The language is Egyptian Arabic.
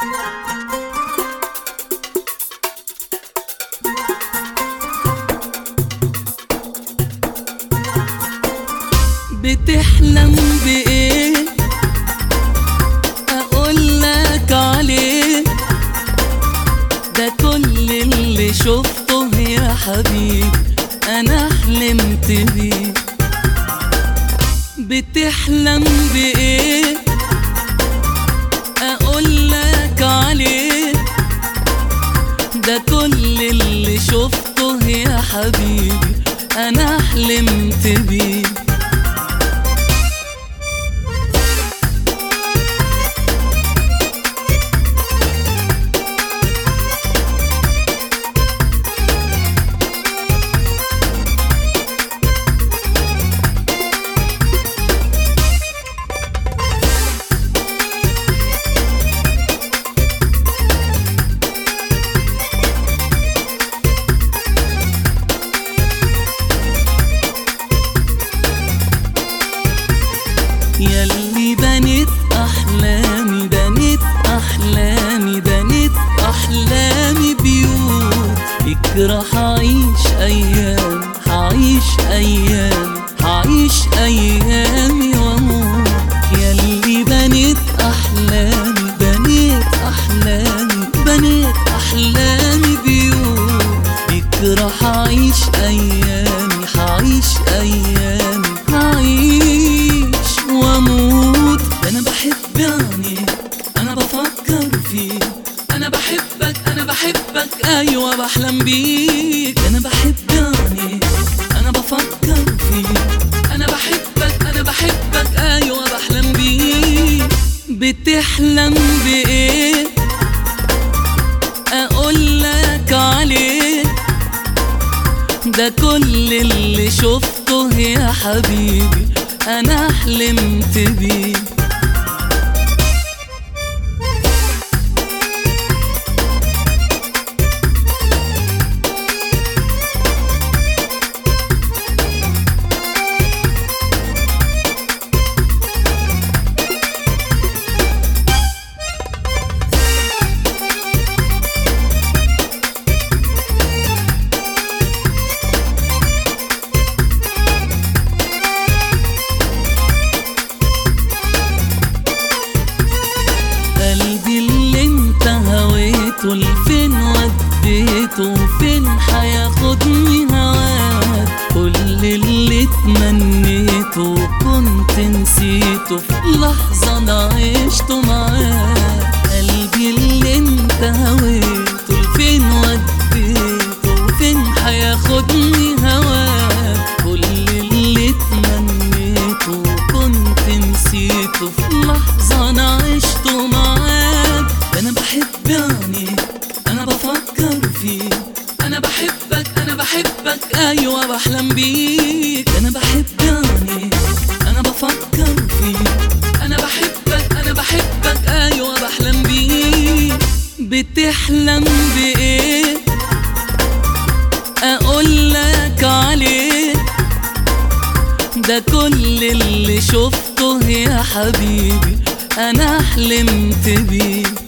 بتحلم بإيه أقول لك عليه ده كل اللي شفته يا حبيبي أنا حلمت بيه بتحلم بإيه أقول لك عليه ده كل اللي شفته يا حبيبي أنا حلمت بيه ياللي بنيت احلامي بنيت احلامي بنيت احلامي بيوت فكرة هعيش ايام هعيش ايام هعيش ايامي واموت ياللي بنيت احلامي بنيت احلامي بنيت احلامي بيوت فكرة هعيش ايامي هعيش ايامي هعيش واموت انا بحب يعني انا بفكر فيك انا بحبك انا بحبك ايوه بحلم بيك انا بحب يعني انا بفكر فيك انا بحبك انا بحبك ايوه بحلم بيك بتحلم بايه اقول لك عليه ده كل اللي شفته يا حبيبي انا حلمت بيه قلبي اللي انت هويته لفين وديته فين هياخدني هواك كل اللي اتمنيته كنت نسيته في لحظة انا عشته معاك قلبي اللي انت هويته لفين وديته فين هياخدني هواك كل اللي اتمنيته كنت نسيته في لحظة انا عشته معاك انا بحب يعني انا بفكر فيك انا بحبك انا بحبك ايوه بحلم بيك انا بحب يعني انا بفكر فيك انا بحبك انا بحبك ايوه بحلم بيك بتحلم بايه اقول لك عليه ده كل اللي شفته يا حبيبي انا حلمت بيه